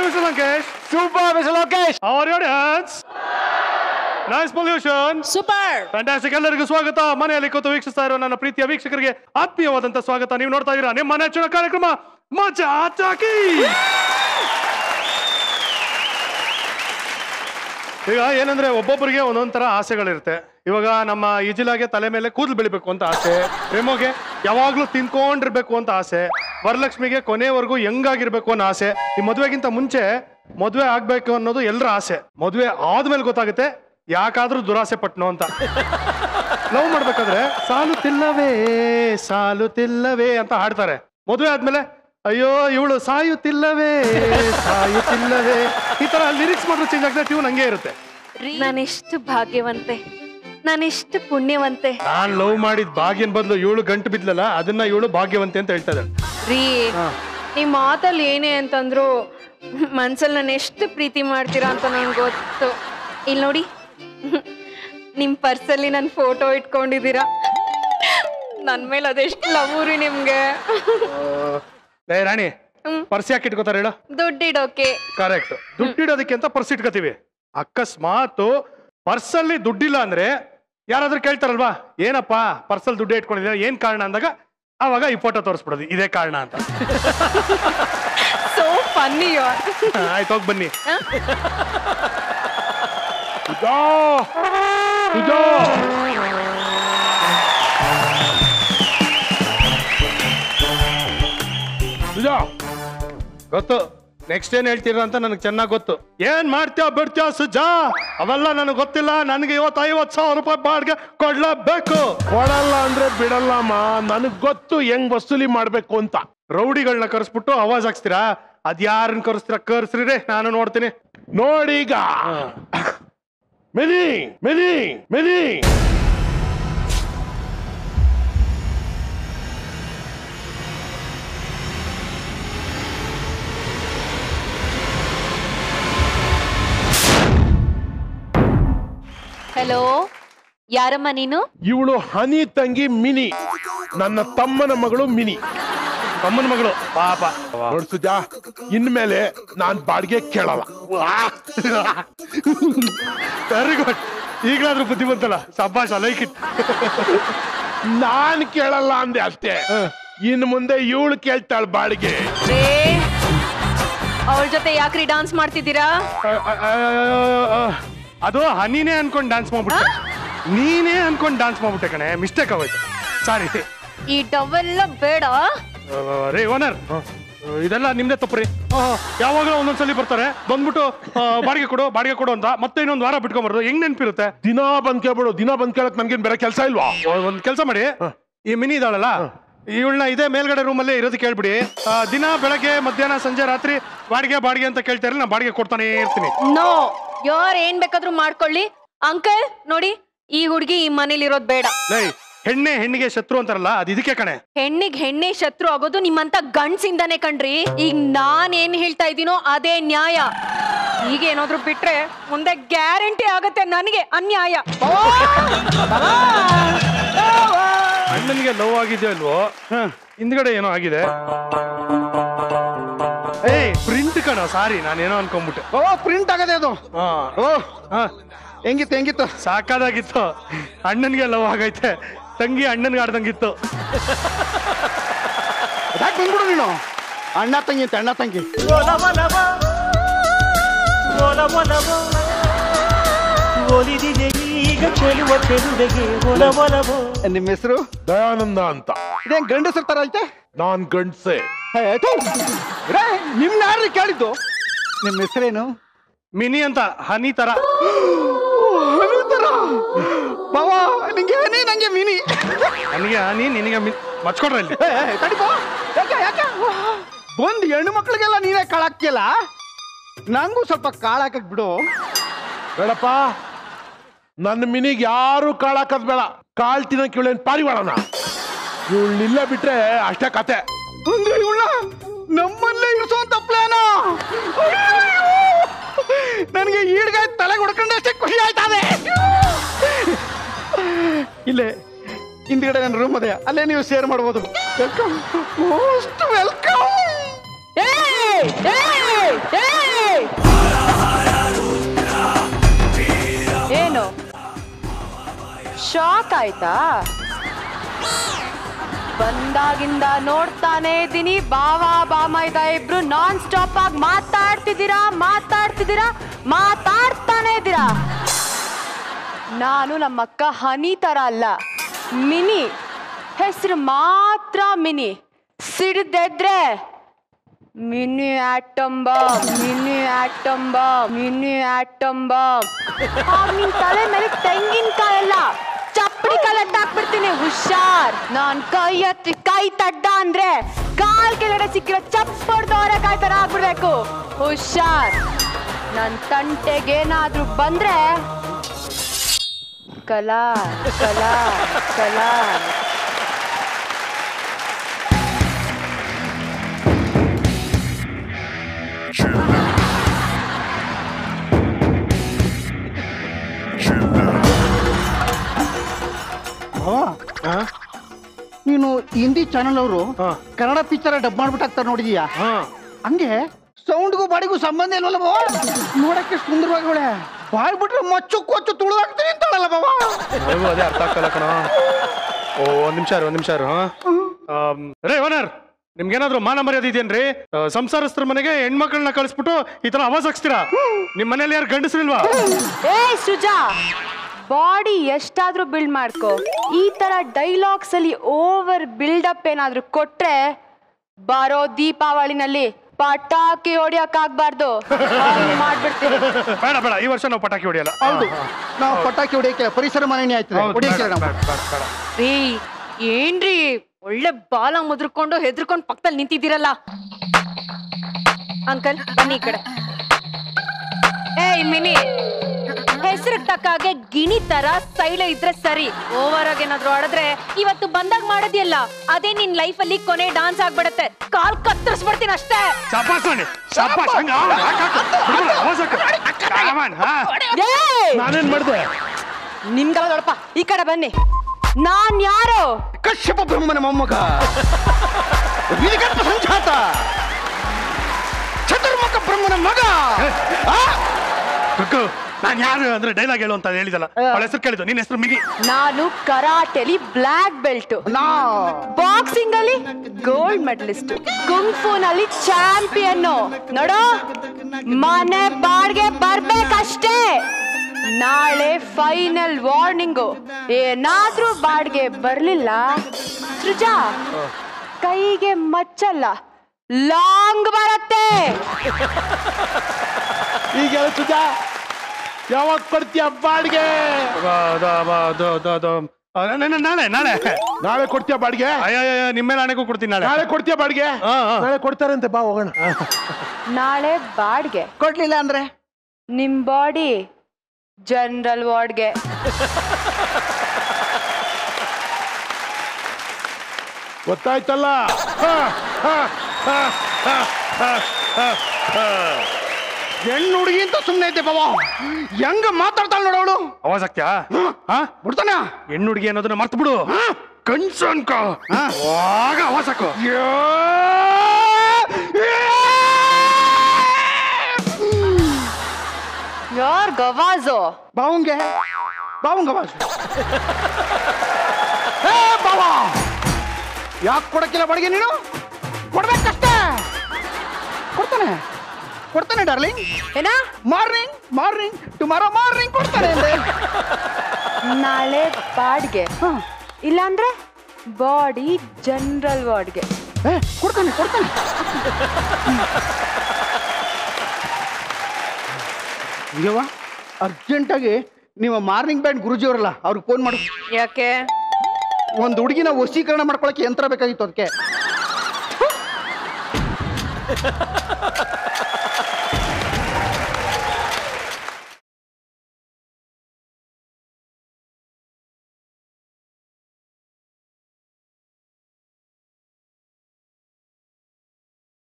Mr. Lankesh. Super, Mr. Lokesh. How are your audience? Nice pollution super fantastic ಎಲ್ಲರಿಗೂ ಸ್ವಾಗತ ಮನೆಯಲ್ಲಿ ಕೂತು ವೀಕ್ಷಿಸ್ತಾ ಇರೋ ನನ್ನ ಪ್ರೀತಿಯ ವೀಕ್ಷಕರಿಗೆ ಆತ್ಮೀಯವಾದಂತ ಸ್ವಾಗತ ನೀವು ನೋಡ್ತಾ ಇದ್ದೀರಾ ನಿಮ್ಮ ನೆಚ್ಚಿನ ಕಾರ್ಯಕ್ರಮ ಮಜಾ ಚಾಕಿ ಈಗ ಏನಂದ್ರೆ ಒಬ್ಬೊಬ್ಬರಿಗೆ ಒಂದೊಂದ್ ತರ ಆಸೆಗಳಿರುತ್ತೆ ಇವಾಗ ನಮ್ಮ ಇಜಿಲಾಗೆ ತಲೆ ಮೇಲೆ ಕೂದಲು ಬೆಳಿಬೇಕು ಅಂತ ಆಸೆ ರೆಮೋಗೆ ಯಾವಾಗ್ಲೂ ತಿನ್ಕೊಂಡಿರ್ಬೇಕು ಅಂತ ಆಸೆ ವರಲಕ್ಷ್ಮಿಗೆ ಕೊನೆವರೆಗೂ ಹೆಂಗಾಗಿರ್ಬೇಕು ಅನ್ನೋ ಆಸೆ ಈ ಮದುವೆಗಿಂತ ಮುಂಚೆ ಮದುವೆ ಆಗ್ಬೇಕು ಅನ್ನೋದು ಎಲ್ಲರ ಆಸೆ ಮದುವೆ ಆದ್ಮೇಲೆ ಗೊತ್ತಾಗುತ್ತೆ ಯಾಕಾದ್ರೂ ದುರಾಸೆ ಪಟ್ನೋ ಅಂತ ಲವ್ ಮಾಡ್ಬೇಕಾದ್ರೆ ಸಾಲುತ್ತಿಲ್ಲವೇ ಸಾಲುತ್ತಿಲ್ಲವೇ ಅಂತ ಹಾಡ್ತಾರೆ ಮದುವೆ ಆದ್ಮೇಲೆ ಅಯ್ಯೋ ಇವಳು ಸಾಯುತ್ತಿಲ್ಲವೇ ಸಾಯುತ್ತಿಲ್ಲವೇ ಈ ತರ ಲಿರಿಕ್ಸ್ ಮಾತ್ರ ಚೇಂಜ್ ಆಗ್ತದೆ ಟ್ಯೂನ್ ಹಂಗೆ ಇರುತ್ತೆ ನಾನೆಷ್ಟು ಭಾಗ್ಯವಂತೆ ನಾನೆಷ್ಟು ಪುಣ್ಯವಂತೆ ನಾನ್ ಲವ್ ಮಾಡಿದ ಭಾಗ್ಯನ್ ಬದಲು ಇವಳು ಗಂಟು ಬಿದ್ಲಲ್ಲ ಅದನ್ನ ಇವಳು ಭಾಗ್ಯವಂತೆ ಅಂತ ಹೇಳ್ತಾ ಇದ್ದಾಳೆ ರೀ ನಿಮ್ ಮಾತಲ್ಲಿ ಏನೇ ಅಂತಂದ್ರು ಮನ್ಸಲ್ಲಿ ನಾನು ಎಷ್ಟು ಪ್ರೀತಿ ಮಾಡ್ತೀರಾ ಅಂತ ನಂಗೆ ಗೊತ್ತು ಇಲ್ಲಿ ನೋಡಿ ನಿಮ್ ಪರ್ಸಲ್ಲಿ ನನ್ನ ಫೋಟೋ ಇಟ್ಕೊಂಡಿದ್ದೀರಾ ನನ್ ಮೇಲೆ ಅದೆಷ್ಟು ಲವ್ ರೀ ನಿಮ್ಗೆ ಏ ರಾಣಿ ಪರ್ಸ್ ಯಾಕೆ ಇಟ್ಕೋತಾರೆ ಹೇಳು ದುಡ್ಡಿಡೋಕೆ ಕರೆಕ್ಟ್ ದುಡ್ಡಿಡೋದಕ್ಕೆ ಅಂತ ಪರ್ಸ್ ಇಟ್ಕೋತೀವಿ ಅಕಸ್ಮಾತ್ ಪರ್ಸಲ್ಲಿ ದುಡ್ಡಿಲ್ಲ ಅಂದ್ರೆ ಯಾರಾದ್ರೂ ಕೇಳ್ತಾರಲ್ವಾ ಏನಪ್ಪ ಪರ್ಸಲ್ ದುಡ್ಡು ಇಟ್ಕೊಂಡಿದ್ದೀರಾ ಏನ್ ಕಾರಣ ಅಂದಾಗ ಅವಾಗ ಈ ಫೋಟೋ ತೋರಿಸ್ಬಿಡೋದು ಇದೇ ಕಾರಣ ಅಂತ ಸೋ ಫನ್ನಿ ಆಯ್ತು ಹೋಗಿ ಬನ್ನಿ ಸುಜಾ ಸುಜಾ ಸುಜಾ ಗೊತ್ತು ನೆಕ್ಸ್ಟ್ ಏನ್ ಹೇಳ್ತೀರಾ ಅಂತ ನನಗೆ ಚೆನ್ನಾಗಿ ಗೊತ್ತು ಏನ್ ಮಾಡ್ತೀಯ ಬಿಡ್ತೀಯ ಸುಜಾ ಅವೆಲ್ಲ ನನಗೆ ಗೊತ್ತಿಲ್ಲ ನನಗೆ ಇವತ್ತು ಐವತ್ತು ಸಾವಿರ ರೂಪಾಯಿ ಬಾಡಿಗೆ ಕೊಡ್ಲೇಬೇಕು ಕೊಡಲ್ಲ ಅಂದ್ರೆ ಬಿಡಲ್ಲಮ್ಮ ನನಗ್ ಗೊತ್ತು ಹೆಂಗ್ ವಸೂಲಿ ಮಾಡ್ಬೇಕು ಅಂತ ರೌಡಿಗಳನ್ನ ಕರೆಸ್ಬಿಟ್ಟು ಅವಾಜ್ ಹಾಕ್ಸ್ತೀರಾ ಅದ್ಯಾರನ್ನ ಕರೆಸ್ತೀರಾ ಕರ್ಸ್ರಿ ರೇ ನಾನು ನೋಡ್ತೀನಿ ನೋಡೀಗ ಮಿನಿ ಮಿನಿ ಮಿನಿ ಹಲೋ ಯಾರಮ್ಮ ನೀನು ಇವಳು ಹನಿ ತಂಗಿ ಮಿನಿ ನನ್ನ ತಮ್ಮನ ಮಗಳು ಮಿನಿ ತಮ್ಮನ ಮಗಳು ಪಾಪ ನೋಡ್ ಸುಜಾ ಇನ್ಮೇಲೆ ನಾನ್ ಬಾಡಿಗೆ ಕೇಳಲ್ಲ ವೆರಿ ಗುಡ್ ಈಗಲಾದ್ರೂ ಬುದ್ಧಿ ಬಂತಲ್ಲ ಸಬ್ಬಾಷ್ ಲೈಕ್ ಇಟ್ ನಾನ್ ಕೇಳಲ್ಲ ಅಂದೆ ಅಷ್ಟೇ ಇನ್ ಮುಂದೆ ಇವಳು ಕೇಳ್ತಾಳ ಬಾಡಿಗೆ ರೇ ಅವಳ ಜೊತೆ ಯಾಕ್ರಿ ಡಾನ್ಸ್ ಮಾಡ್ತಿದ್ದೀರಾ ಅದು ಹನಿನೇ ಅನ್ಕೊಂಡ್ ಡಾನ್ಸ್ ಮಾಡ್ಬಿಟ್ಟೆ ನೀನೇ ಅನ್ಕೊಂಡ್ ಡಾನ್ಸ್ ಮಾಡ್ಬಿಟ್ಟೆ ಕಣೆ ಮಿಸ್ಟೇಕ್ ಆಗೋಯ್ತು ಸಾರಿ ಈ ಡವೆಲ್ಲ ಬೇಡ ರೇ ಓನರ್ ಇದೆಲ್ಲ ನಿಮ್ದೇ ತಪ್ಪ್ರಿ ಯಾವಾಗಲೂ ಒಂದೊಂದ್ಸಲಿ ಬರ್ತಾರೆ ಬಂದ್ಬಿಟ್ಟು ಆ, ಬಾಡಿಗೆ ಕೊಡು ಬಾಡಿಗೆ ಕೊಡು ಅಂತ ಮತ್ತೆ ಇನ್ನೊಂದು ವಾರ ಬಿಟ್ಕೊಂಬಾರ್ದು ಹೆಂಗ್ ನೆನ್ಪಿರುತ್ತೆ ದಿನಾ ಬಂದ್ ಕೇಳ್ಬಿಡು ದಿನಾ ಬಂದ್ ಕೇಳಕ್ ನನ್ಗೇನ್ ಬೇರೆ ಕೆಲ್ಸ ಇಲ್ವಾ ಒಂದ್ ಕೆಲಸ ಮಾಡಿ ಈ ಮಿನಿ ಇದಾಳಲ್ಲ ಇವಳನ್ನ ಇದೇ ಮೇಲ್ಗಡೆ ರೂಮಲ್ಲೇ ಇರೋದಕ್ಕೆ ಹೇಳ್ಬಿಡಿ ಆ, ದಿನ ಬೆಳಗ್ಗೆ ಮಧ್ಯಾಹ್ನ ಸಂಜೆ ರಾತ್ರಿ ಬಾಡಿಗೆ ಬಾಡಿಗೆ ಅಂತ ಕೇಳ್ತಾರೆ ನಾನು ಬಾಡಿಗೆ ಕೊಡ್ತಾನೆ ಇರ್ತೀನಿ ನೋ ಯಾರ್ ಏನ್ ಬೇಕಾದ್ರೂ ಮಾಡ್ಕೊಳ್ಳಿ ಅಂಕಲ್ ನೋಡಿ ಈ ಹುಡುಗಿ ಈ ಮನೇಲಿ ಇರೋದ್ ಬೇಡ ಲೈ ಹೆಣ್ಣೆ ಹೆಣ್ಣಿಗೆ ಶತ್ರು ಅಂತಾರಲ್ಲ ಅದು ಇದಕ್ಕೆ ಕಣೆ ಹೆಣ್ಣಿಗ್ ಹೆಣ್ಣೆ ಶತ್ರು ಆಗೋದು ನಿಮ್ಮಂತ ಗಂಡ್ಸಿಂದಾನೆ ಕಣ್ರಿ ಈಗ ನಾನ್ ಏನ್ ಹೇಳ್ತಾ ಇದ್ದೀನೋ ಅದೇ ನ್ಯಾಯ ಈಗ ಏನಾದ್ರು ಬಿಟ್ರೆ ಮುಂದೆ ಗ್ಯಾರಂಟಿ ಆಗತ್ತೆ ನನಗೆ ಅನ್ಯಾಯ ಅಣ್ಣನಿಗೆ ಲವ್ ಆಗಿದೆಯೋ ಅಲ್ವೋ ಹಿಂದ್ಗಡೆ ಏನೋ ಆಗಿದೆ ಏಯ್ ಪ್ರಿಂಟ್ ಕಣ ಸಾರಿ ನಾನೇನೋ ಅನ್ಕೊಂಡ್ಬಿಟ್ಟೆ ಓ ಪ್ರಿಂಟ್ ಆಗದೆ ಅದು ಹಾ ಓ ಹಾ ಹೆಂಗಿತ್ತು ಹೆಂಗಿತ್ತು ಸಾಕಾದಾಗಿತ್ತು ಅಣ್ಣನ್ಗೆ ಲವ್ ಆಗೈತೆ ತಂಗಿ ಅಣ್ಣನ್ಗೆ ಆಡ್ದಂಗಿತ್ತು ಯಾಕೆ ಬಂದ್ಬಿಡು ನೀನು ಅಣ್ಣ ತಂಗಿ ಅಂತ ಅಣ್ಣ ತಂಗಿ ಒಲಿದಿದೆ ಈಗ ಚೆಲುವ ಚೆಲುವೆಗೆ ಒಲ ಒಲವೋ ನಿಮ್ಮ ಹೆಸರು ದಯಾನಂದ ಅಂತ ಇದೇನ್ ಗಂಡಸರ ತರ ಐತೆ ನಾನ್ ಗಂಡ್ಸೆ ಹೇ, ಥು. ರೇ, ನಿಮ್ನ ಯಾರ್ರಿ ಕೇಳಿದ್ದು ನಿಮ್ಮ ಹೆಸರೇನು ಮಿನಿ ಅಂತ ಹನಿ ತರ ಬಾವ ನಿಂಗೆ ಏನೇ ನಂಗೆ ಮಿನಿ ನನಗೆ ಹನಿ ನಿನಗೆ ಮಿ- ಮಚ್ಕೊಡ್ರ ಇಲ್ಲಿ ಏ, ಏ, ತಡಿಪೋ ಯಾಕೆ ಯಾಕೆ ಬಂದ್ ಹೆಣ್ಣು ಮಕ್ಳಿಗೆಲ್ಲ ನೀನೇ ಕಾಳಾಕ್ತಿಯಲ್ಲ ನಂಗೂ ಸ್ವಲ್ಪ ಕಾಳಾಕಕ್ ಬಿಡು ಬೇಡಪ್ಪ ನನ್ನ ಮಿನಿಗ್ ಯಾರು ಕಾಳಾಕದ್ ಬೇಡ ಕಾಳ್ ತಿನ್ನಕ್ ಇವಳೇನ್ ಪಾರಿವಾಳನ ಇವಳನ್ನಿಲ್ಲ ಬಿಟ್ರೆ ಅಷ್ಟೇ ಕತೆ ಅಂದ್ರೆ ಇವಳ ನಮ್ಮಲ್ಲೇ ಇರಿಸುವಂತ ಪ್ಲಾನ ನನಗೆ ಈಡ್ಗಾಯ್ ತಲೆ ಹೊಡ್ಕೊಂಡಷ್ಟೇ ಖುಷಿ ಆಯ್ತದೆ ಇಲ್ಲೇ ಹಿಂದ್ಗಡೆ ನನ್ನ ರೂಮ್ ಅದೇ ಅಲ್ಲೇ ನೀವು ಶೇರ್ ಮಾಡ್ಬೋದು ವೆಲ್ಕಮ್ ಮೋಸ್ಟ್ ವೆಲ್ಕಮ್ ಏಯ್! ಏಯ್! ಏಯ್! ಶಾಕ್ ಆಯ್ತಾ ಬಂದಾಗಿಂದ ನೋಡ್ತಾನೆ ಇದೀನಿ ಬಾವ ಬಾಮೈದ ಇಬ್ರು ನಾನ್ ಸ್ಟಾಪ್ ಆಗಿ ಮಾತಾಡ್ತಿದ್ದೀರಾ ಮಾತಾಡ್ತಿದ್ದೀರಾ ಮಾತಾಡ್ತಾನೆ ಇದ್ದೀರಾ ನಾನು ನಮ್ಮ ಅಕ್ಕ ಹನಿ ತರ ಅಲ್ಲ ಮಿನಿ ಹೆಸರು ಮಾತ್ರ ಮಿನಿ ಸಿಡಿದೆದ್ರೆ mini atom bomb mini atom bomb mini atom bomb ನಿನ್ ತಲೆ ಮೇಲೆ ತೆಂಗಿನಕಾಯಿ ಎಲ್ಲ ಚಪ್ಪಡಿ ಕಲೆಕ್ಟ್ ಹಾಕ್ಬಿಡ್ತೀನಿ ಹುಷಾರ್ ನಾನ್ ಕೈ ಹತ್ತಿ ಕೈ ತಡ್ಡ ಅಂದ್ರೆ ಕಾಲ್ ಕೆಳಗಡೆ ಸಿಕ್ಕಿರೋ ಚಪ್ಪಡ್ದವರ ಕಾಯಿ ತರ ಆಗ್ಬಿಡ್ಬೇಕು ಹುಷಾರ್ ನನ್ ತಂಟೆಗೇನಾದ್ರೂ ಬಂದ್ರೆ ಕಲಾ ಕಲಾ ಕಲಾ ಭಾವ ನೀನು ಹಿಂದಿ ಚಾನಲ್ ಅವರು ಹಾ. ಕನ್ನಡ ಪಿಕ್ಚರ್ ಡಬ್ ಮಾಡ್ಬಿಟ್ಟಾಗ್ತಾರೆ ನೋಡಿದೀಯಾ ಹಾ ಹಂಗೆ ಸೌಂಡ್ಗೂ ಬಾಡಿಗೂ ಸಂಬಂಧ ಇಲ್ವಲ್ಲ ಬಾವ ನೋಡಕ್ಕೆ ಸುಂದರವಾಗಿ ಅವಳೆ ಬಾಯ್ ಬಿಟ್ರೆ ಮಚ್ಚು ಕೊಚ್ಚು ತುಳಿದಾಗ್ತೀನಿ ಅಂತಾಳಲ್ಲ ಬಾವ ನನಗೂ ಅದೇ ಅರ್ಥ ಆಗ್ತಲ್ಲ ಕಣ ಓ ಒಂದ್ ನಿಮಿಷ ಒಂದ್ ನಿಮಿಷ ರೇ ಓನರ್ ನಿಮ್ಗೇನಾದ್ರೂ ಮಾನ ಮರ್ಯಾದೆ ಇದೆಯೇನ್ರಿ ಆ, ಸಂಸಾರಸ್ಥರ ಮನೆಗೆ ಹೆಣ್ಮಕ್ಳನ್ನ ಕಳಿಸ್ಬಿಟ್ಟು ಈ ತರ ಅವಾಜ್ ಹಾಕ್ಸ್ತೀರಾ ನಿಮ್ ಮನೇಲಿ ಯಾರು ಗಂಡಸ್ರಿಲ್ವಾ ಏ ಸುಜಾ ಬಾಡಿ ಎಷ್ಟಾದ್ರೂ ಬಿಲ್ಡ್ ಮಾಡ್ಕೋ ಈ ತರ ಡೈಲಾಗ್ಸ್ ಅಲ್ಲಿ ಓವರ್ ಬಿಲ್ಡಪ್ ಏನಾದ್ರೂ ಕೊಟ್ರೆ ಬರೋ ದೀಪಾವಳಿನಲ್ಲಿ ಪಟಾಕಿ ಹೊಡಿಯಕ್ ಆಗ್ಬಾರ್ದು ಮಾಡ್ಬಿಡ್ತೀನಿ ಬೇಡ ಬೇಡ ಈ ವರ್ಷ ನಾವು ಪಟಾಕಿ ಹೊಡಿಯಲ್ಲ ಹೌದು ನಾವು ಪಟಾಕಿ ಹೊಡಿಯಕ್ಕೆ ಪರಿಸರ ಮಾಲಿನ್ಯ ಆಯ್ತದೆ ಹೌದು, ಹೊಡಿಯಕ್ಕೆ ಬೇಡ, ನಾವು ಬೇಡ, ಬೇಡ, ಬೇಡ. ರೀ ಏನ್ರಿ ಒಳ್ಳೆ ಬಾಲ ಮುದ್ರಕೊಂಡು ಹೆದರ್ಕೊಂಡು ಪಕ್ಕದಲ್ಲಿ ನಿಂತಿದ್ದೀರಲ್ಲ ಅಂಕಲ್ ಬನ್ನಿ ಈ ಕಡೆ ಏಯ್ ಮಿನಿ ಹೆಸರಿಗೆ ತಕ್ಕ ಹಾಗೆ ಗಿಣಿ ತರ ಸೈಡ್ ಇದ್ರೆ ಸರಿ ಓವರ್ ಆಗಿ ಏನಾದ್ರು ಆಡಿದ್ರೆ ಇವತ್ತು ಬಂದಾಗ ಮಾಡೋದಿಲ್ಲ ಅದೇ ನಿನ್ ಲೈಫ್ ಅಲ್ಲಿ ಕೊನೆ ಡಾನ್ಸ್ ಆಗ್ಬಿಡತ್ತೆ ಕಾಲ್ ಕತ್ತರಿಸ್ಬಿಡ್ತೀನಿ ಅಷ್ಟೇ ಶಾಬಾಸ್ ಮಾಡಿ ಶಾಬಾಸ್ ಹಂಗ ಹಾಕ್, ಹಾಕ್, ಹಾಕ್. ಬಿಡ್ಬೇಡ, ಅವಾಜ್ ಹಾಕು. Come on, ಹಾ. ಏಯ್! ನಾನೇನ್ ಮಾಡ್ದೆ ನಿಮ್ಗೆಲ್ಲ ನೋಡಪ್ಪ ಈ ಕಡೆ ಬನ್ನಿ ನಾನ್ ಯಾರು ಕಶ್ಯಪ ಬ್ರಹ್ಮನ ಮೊಮ್ಮಗ ವಿಧಿಗರ್ಭ ಸಂಜಾತ ಚತುರ್ಮುಖ ಬ್ರಹ್ಮನ ಮಗ ಆ? ರುಕ್ಕು, ನಾನ್ ಯಾರು ಅಂದ್ರೆ ಡೈಲಾಗ್ ಹೇಳು ಅಂತ ಹೇಳಿದಲ್ಲ ಅವಳ ಹೆಸರು ಕೇಳಿದ್ದು ನಿನ್ನ ಹೆಸರು ಮಿಗಿ ನಾನು ಕರಾಟೆಲಿ ಬ್ಲ್ಯಾಕ್ ಬೆಲ್ಟ್ ನಾ ಬಾಕ್ಸಿಂಗ್ ಅಲ್ಲಿ ಗೋಲ್ಡ್ ಮೆಡಲಿಸ್ಟ್ ಕುಂಫೂನಲ್ಲಿ ಚಾಂಪಿಯನ್ ನೋಡು ಮನೆ ಬಾಡ್ಗೆ ಬರ್ಬೇಕಷ್ಟೇ ನಾಳೆ ಫೈನಲ್ ವಾರ್ನಿಂಗು ಏನಾದ್ರೂ ಬಾಡ್ಗೆ ಬರ್ಲಿಲ್ಲ ಸೃಜಾ ಕೈಗೆ ಮಚ್ಚಲ್ಲ ಲಾಂಗ್ ಬರತ್ತೆ ಈಗ ಹೇಳು ಸುಜಾ ಯಾವಾಗ ಕೊಡ್ತೀಯ ಬಾಡಿಗೆ ನಾಳೆ ನಾಳೆ ನಾಳೆ ಕೊಡ್ತೀಯ ಬಾಡಿಗೆ ಅಯ್ಯ ನಿಮ್ಮ ಮೇಲೆ ಆಣೆಗೂ ಕೊಡ್ತೀನಿ ನಾಳೆ ನಾಳೆ ಕೊಡ್ತೀಯ ಬಾಡಿಗೆ ಹಾ, ಹಾ. ನಾಳೆ ಕೊಡ್ತಾರಂತೆ ಬಾ ಹೋಗೋಣ ನಾಳೆ ಬಾಡ್ಗೆ ಕೊಡ್ಲಿಲ್ಲ ಅಂದ್ರೆ ನಿಮ್ ಬಾಡಿ ಜನರಲ್ ವಾರ್ಡ್ಗೆ ಗೊತ್ತಾಯ್ತಲ್ಲ ಹಾ, ಹಾ, ಹಾ, ಹಾ, ಹಾ, ಹಾ, ಹಾ. ಹೆಣ್ಣು ಹುಡುಗಿ ಅಂತ ಸುಮ್ಮನೆ ಐತೆ ಬಾವ ಹೆಂಗ ಮಾತಾಡ್ತಾಳ ನೋಡವಳು ಅವಾಜ್ ಹಾಕ್ತ್ಯಾ ಹಾ ಬಿಡ್ತಾನ ಹೆಣ್ಣು ಹುಡುಗಿ ಅನ್ನೋದನ್ನ ಮರ್ತು ಬಿಡು ಕನ್ಸು ಅನ್ಕೋ ಹಾ. ಆಗ ಅವಾಜ್ ಹಾಕು ಯಾರ್ ಗವಾಜೋ ಬಾವಂಗೆ ಬಾವಂಗ ಬಾಸು ಏ ಬಾವ ಯಾಕೆ ಕೊಡಕ್ಕಿಲ್ಲ ಬಾಡಿಗೆ ನೀನು ಕೊಡ್ಬೇಕಷ್ಟೇ ಕೊಡ್ತಾನೆ ಕೊಡ್ತಾನೆ ಡಾರ್ಲಿಂಗ್ ಏನ ಮಾರ್ನಿಂಗ್ ಮಾರ್ನಿಂಗ್ ಟುಮಾರೋ ಮಾರ್ನಿಂಗ್ ಕೊಡ್ತಾನೆ ಅಂದೆ ನಾಳೆ ಬಾಡ್ಗೆ ಹಾ. ಇಲ್ಲಾಂದ್ರೆ ಬಾಡಿ ಜನರಲ್ ವಾರ್ಡ್ಗೆ ಏ ಕೊಡ್ತಾನೆ ಕೊಡ್ತಾನೆ ಅಯ್ಯವ್ವ ಅರ್ಜೆಂಟಾಗಿ ನೀವು ಮಾರ್ನಿಂಗ್ ಬ್ಯಾಂಡ್ ಗುರುಜಿ ಅವರಲ್ಲ ಅವ್ರಿಗೆ ಫೋನ್ ಮಾಡು ಯಾಕೆ ಒಂದು ಹುಡುಗಿನ ವಶೀಕರಣ ಮಾಡ್ಕೊಳಕ್ಕೆ ಯಂತ್ರ ಬೇಕಾಗಿತ್ತು ಅದಕ್ಕೆ